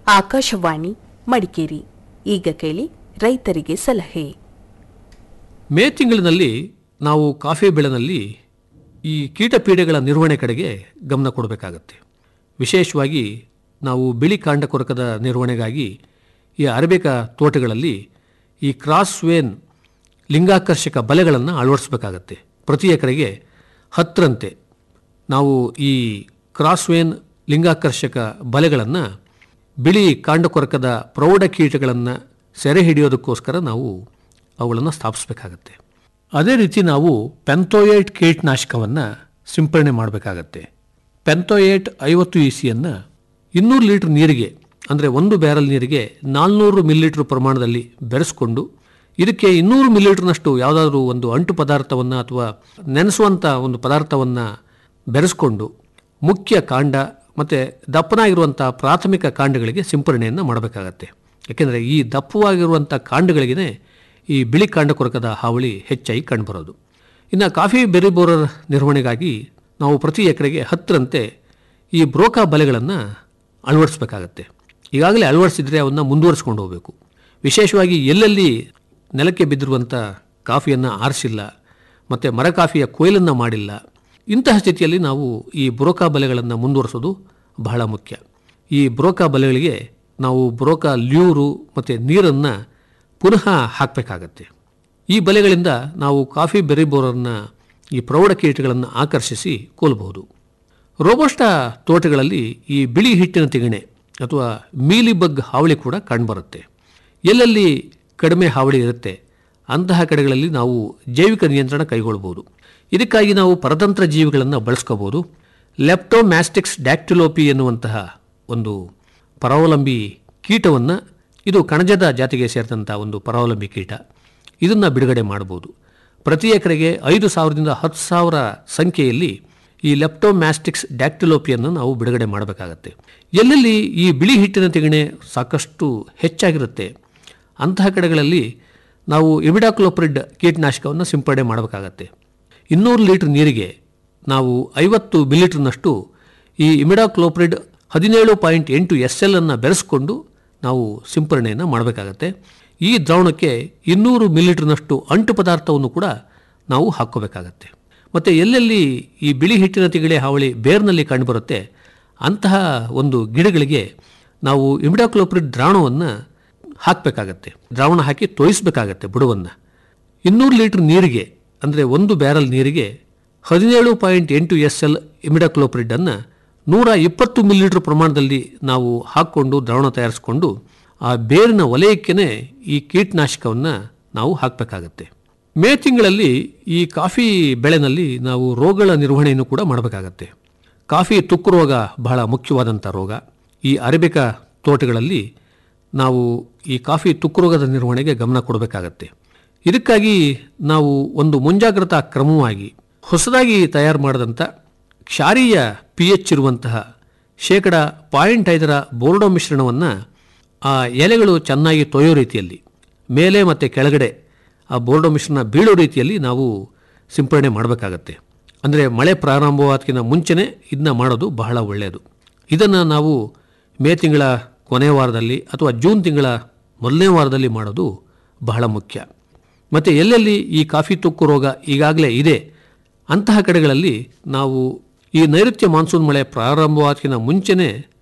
ಆಕಾಶವಾಣಿ ಮಡಿಕೇರಿ ಈಗ ಕೇಳಿ ರೈತರಿಗೆ ಸಲಹೆ ಮೇ ತಿಂಗಳಿನಲ್ಲಿ ನಾವು ಕಾಫಿ ಬೆಳೆನಲ್ಲಿ ಈ ಕೀಟಪೀಡೆಗಳ ನಿರ್ವಹಣೆ ಕಡೆಗೆ ಗಮನ ಕೊಡಬೇಕಾಗತ್ತೆ ವಿಶೇಷವಾಗಿ ನಾವು ಬಿಳಿ ಕಾಂಡ ಕೊರಕದ ನಿರ್ವಹಣೆಗಾಗಿ ಈ ಅರಬೇಕ ತೋಟಗಳಲ್ಲಿ ಈ ಕ್ರಾಸ್ ವೇನ್ ಲಿಂಗಾಕರ್ಷಕ ಬಲೆಗಳನ್ನು ಅಳವಡಿಸಬೇಕಾಗತ್ತೆ ಪ್ರತಿ ಎಕರೆಗೆ ಹತ್ತರಂತೆ ನಾವು ಈ ಕ್ರಾಸ್ ವೇನ್ ಲಿಂಗಾಕರ್ಷಕ ಬಲೆಗಳನ್ನು ಬಿಳಿ ಕಾಂಡ ಕೊರಕದ ಪ್ರೌಢ ಕೀಟಗಳನ್ನು ಸೆರೆ ಹಿಡಿಯೋದಕ್ಕೋಸ್ಕರ ನಾವು ಅವುಗಳನ್ನು ಸ್ಥಾಪಿಸಬೇಕಾಗತ್ತೆ ಅದೇ ರೀತಿ ನಾವು ಪೆಂಥೋಯೇಟ್ ಕೀಟನಾಶಕವನ್ನು ಸಿಂಪರಣೆ ಮಾಡಬೇಕಾಗತ್ತೆ ಪೆಂಥೋಯೇಟ್ ಐವತ್ತು ಇ ಸಿಯನ್ನು ಇನ್ನೂರು ಲೀಟ್ರ್ ನೀರಿಗೆ ಅಂದರೆ ಒಂದು ಬ್ಯಾರಲ್ ನೀರಿಗೆ ನಾಲ್ನೂರು ಮಿಲಿಲೀಟ್ರ್ ಪ್ರಮಾಣದಲ್ಲಿ ಬೆರೆಸ್ಕೊಂಡು ಇದಕ್ಕೆ ಇನ್ನೂರು ಮಿಲಿಲೀಟ್ರ್ನಷ್ಟು ಯಾವುದಾದ್ರೂ ಒಂದು ಅಂಟು ಪದಾರ್ಥವನ್ನು ಅಥವಾ ನೆನೆಸುವಂಥ ಒಂದು ಪದಾರ್ಥವನ್ನು ಬೆರೆಸ್ಕೊಂಡು ಮುಖ್ಯ ಕಾಂಡ ಮತ್ತು ದಪ್ಪನಾಗಿರುವಂಥ ಪ್ರಾಥಮಿಕ ಕಾಂಡಗಳಿಗೆ ಸಿಂಪರಣೆಯನ್ನು ಮಾಡಬೇಕಾಗತ್ತೆ ಯಾಕೆಂದರೆ ಈ ದಪ್ಪವಾಗಿರುವಂಥ ಕಾಂಡಗಳಿಗೇ ಈ ಬಿಳಿ ಕಾಂಡ ಕೊರಕದ ಹಾವಳಿ ಹೆಚ್ಚಾಗಿ ಕಂಡುಬರೋದು ಇನ್ನು ಕಾಫಿ ಬೆರಿ ಬೋರರ್ ನಿರ್ವಹಣೆಗಾಗಿ ನಾವು ಪ್ರತಿ ಎಕರೆಗೆ ಹತ್ತರಂತೆ ಈ ಬ್ರೋಕಾ ಬಲೆಗಳನ್ನು ಅಳವಡಿಸಬೇಕಾಗತ್ತೆ ಈಗಾಗಲೇ ಅಳವಡಿಸಿದರೆ ಅವನ್ನು ಮುಂದುವರಿಸ್ಕೊಂಡು ಹೋಗಬೇಕು ವಿಶೇಷವಾಗಿ ಎಲ್ಲೆಲ್ಲಿ ನೆಲಕ್ಕೆ ಬಿದ್ದಿರುವಂಥ ಕಾಫಿಯನ್ನು ಆರಿಸಿಲ್ಲ ಮತ್ತು ಮರ ಕಾಫಿಯ ಕೊಯ್ಲನ್ನು ಮಾಡಿಲ್ಲ ಇಂತಹ ಸ್ಥಿತಿಯಲ್ಲಿ ನಾವು ಈ ಬ್ರೋಕಾ ಬಲೆಗಳನ್ನು ಮುಂದುವರಿಸೋದು ಬಹಳ ಮುಖ್ಯ ಈ ಬ್ರೋಕಾ ಬಲೆಗಳಿಗೆ ನಾವು ಬ್ರೋಕಾ ಲ್ಯೂರು ಮತ್ತು ನೀರನ್ನು ಪುನಃ ಹಾಕಬೇಕಾಗತ್ತೆ ಈ ಬಲೆಗಳಿಂದ ನಾವು ಕಾಫಿ ಬೆರಿ ಬೋರರ್ನ ಈ ಪ್ರೌಢ ಕೀಟಗಳನ್ನು ಆಕರ್ಷಿಸಿ ಕೊಲ್ಲಬಹುದು ರೋಬೋಸ್ಟಾ ತೋಟಗಳಲ್ಲಿ ಈ ಬಿಳಿ ಹಿಟ್ಟಿನ ತಿಗಣೆ ಅಥವಾ ಮೀಲಿ ಬಗ್ ಹಾವಳಿ ಕೂಡ ಕಂಡುಬರುತ್ತೆ ಎಲ್ಲೆಲ್ಲಿ ಕಡಿಮೆ ಹಾವಳಿ ಇರುತ್ತೆ ಅಂತಹ ಕಡೆಗಳಲ್ಲಿ ನಾವು ಜೈವಿಕ ನಿಯಂತ್ರಣ ಕೈಗೊಳ್ಬೋದು ಇದಕ್ಕಾಗಿ ನಾವು ಪರತಂತ್ರ ಜೀವಿಗಳನ್ನು ಬಳಸ್ಕೋಬೋದು ಲೆಪ್ಟೋಮ್ಯಾಸ್ಟಿಕ್ಸ್ ಡ್ಯಾಕ್ಟಿಲೋಪಿ ಎನ್ನುವಂತಹ ಒಂದು ಪರಾವಲಂಬಿ ಕೀಟವನ್ನು ಇದು ಕಣಜದ ಜಾತಿಗೆ ಸೇರಿದಂಥ ಒಂದು ಪರಾವಲಂಬಿ ಕೀಟ ಇದನ್ನು ಬಿಡುಗಡೆ ಮಾಡ್ಬೋದು ಪ್ರತಿ ಎಕರೆಗೆ ಐದು ಸಾವಿರದಿಂದ ಹತ್ತು ಸಾವಿರ ಸಂಖ್ಯೆಯಲ್ಲಿ ಈ ಲೆಪ್ಟೋಮ್ಯಾಸ್ಟಿಕ್ಸ್ ಡ್ಯಾಕ್ಟಿಲೋಪಿಯನ್ನು ನಾವು ಬಿಡುಗಡೆ ಮಾಡಬೇಕಾಗತ್ತೆ ಎಲ್ಲೆಲ್ಲಿ ಈ ಬಿಳಿ ಹಿಟ್ಟಿನ ತಿಗಣೆ ಸಾಕಷ್ಟು ಹೆಚ್ಚಾಗಿರುತ್ತೆ ಅಂತಹ ಕಡೆಗಳಲ್ಲಿ ನಾವು ಇಮಿಡಾಕ್ಲೋಪ್ರಿಡ್ ಕೀಟನಾಶಕವನ್ನು ಸಿಂಪಡಣೆ ಮಾಡಬೇಕಾಗತ್ತೆ ಇನ್ನೂರು ಲೀಟ್ರ್ ನೀರಿಗೆ ನಾವು ಐವತ್ತು ಮಿಲಿಲೀಟ್ರ್ನಷ್ಟು ಈ ಇಮಿಡಾಕ್ಲೋಪ್ರಿಡ್ ಹದಿನೇಳು ಪಾಯಿಂಟ್ ಎಂಟು ಎಸ್ ಎಲ್ ಅನ್ನು ಬೆರೆಸ್ಕೊಂಡು ನಾವು ಸಿಂಪರಣೆಯನ್ನು ಮಾಡಬೇಕಾಗತ್ತೆ ಈ ದ್ರಾವಣಕ್ಕೆ ಇನ್ನೂರು ಮಿಲಿಲೀಟ್ರ್ನಷ್ಟು ಅಂಟು ಪದಾರ್ಥವನ್ನು ಕೂಡ ನಾವು ಹಾಕ್ಕೋಬೇಕಾಗತ್ತೆ ಮತ್ತು ಎಲ್ಲೆಲ್ಲಿ ಈ ಬಿಳಿ ಹಿಟ್ಟಿನ ತಿಗಳೆ ಹಾವಳಿ ಬೇರ್ನಲ್ಲಿ ಕಂಡುಬರುತ್ತೆ ಅಂತಹ ಒಂದು ಗಿಡಗಳಿಗೆ ನಾವು ಇಮಿಡಾಕ್ಲೋಪ್ರಿಡ್ ದ್ರಾವಣವನ್ನು ಹಾಕಬೇಕಾಗತ್ತೆ ದ್ರಾವಣ ಹಾಕಿ ತೋಯಿಸಬೇಕಾಗತ್ತೆ ಬುಡವನ್ನು ಇನ್ನೂರು ಲೀಟ್ರ್ ನೀರಿಗೆ ಅಂದರೆ ಒಂದು ಬ್ಯಾರಲ್ ನೀರಿಗೆ ಹದಿನೇಳು ಪಾಯಿಂಟ್ ಎಂಟು ಎಸ್ ಎಲ್ ಇಮಿಡಾಕ್ಲೋಪ್ರಿಡನ್ನು ನೂರ ಇಪ್ಪತ್ತು ಮಿಲಿಲೀಟ್ರ್ ಪ್ರಮಾಣದಲ್ಲಿ ನಾವು ಹಾಕ್ಕೊಂಡು ದ್ರಾವಣ ತಯಾರಿಸಿಕೊಂಡು ಆ ಬೇರಿನ ವಲಯಕ್ಕೇ ಈ ಕೀಟನಾಶಕವನ್ನು ನಾವು ಹಾಕಬೇಕಾಗತ್ತೆ ಮೇ ತಿಂಗಳಲ್ಲಿ ಈ ಕಾಫಿ ಬೆಳೆನಲ್ಲಿ ನಾವು ರೋಗಗಳ ನಿರ್ವಹಣೆಯನ್ನು ಕೂಡ ಮಾಡಬೇಕಾಗತ್ತೆ ಕಾಫಿ ತುಕ್ಕು ರೋಗ ಬಹಳ ಮುಖ್ಯವಾದಂಥ ರೋಗ ಈ ಅರೇಬಿಕಾ ತೋಟಗಳಲ್ಲಿ ನಾವು ಈ ಕಾಫಿ ತುಕ್ಕು ರೋಗದ ನಿರ್ವಹಣೆಗೆ ಗಮನ ಕೊಡಬೇಕಾಗತ್ತೆ ಇದಕ್ಕಾಗಿ ನಾವು ಒಂದು ಮುಂಜಾಗ್ರತಾ ಕ್ರಮವಾಗಿ ಹೊಸದಾಗಿ ತಯಾರು ಮಾಡಿದಂಥ ಕ್ಷಾರೀಯ ಪಿ ಎಚ್ ಇರುವಂತಹ ಶೇಕಡ ಪಾಯಿಂಟ್ ಐದರ ಬೋರ್ಡೋ ಮಿಶ್ರಣವನ್ನು ಆ ಎಲೆಗಳು ಚೆನ್ನಾಗಿ ತೊಯ್ಯೋ ರೀತಿಯಲ್ಲಿ ಮೇಲೆ ಮತ್ತು ಕೆಳಗಡೆ ಆ ಬೋರ್ಡೋ ಮಿಶ್ರಣ ಬೀಳೋ ರೀತಿಯಲ್ಲಿ ನಾವು ಸಿಂಪರಣೆ ಮಾಡಬೇಕಾಗತ್ತೆ ಅಂದರೆ ಮಳೆ ಪ್ರಾರಂಭವಾದಕ್ಕಿಂತ ಮುಂಚೆನೇ ಇದನ್ನ ಮಾಡೋದು ಬಹಳ ಒಳ್ಳೆಯದು ಇದನ್ನು ನಾವು ಮೇ ತಿಂಗಳ ಕೊನೆಯ ವಾರದಲ್ಲಿ ಅಥವಾ ಜೂನ್ ತಿಂಗಳ ಮೊದಲನೇ ವಾರದಲ್ಲಿ ಮಾಡೋದು ಬಹಳ ಮುಖ್ಯ ಮತ್ತು ಎಲ್ಲೆಲ್ಲಿ ಈ ಕಾಫಿ ತುಕ್ಕು ರೋಗ ಈಗಾಗಲೇ ಇದೆ ಅಂತಹ ಕಡೆಗಳಲ್ಲಿ ನಾವು ಈ ನೈಋತ್ಯ ಮಾನ್ಸೂನ್ ಮಳೆ ಪ್ರಾರಂಭವಾದಕ್ಕಿಂತ ಮುಂಚೆನೇ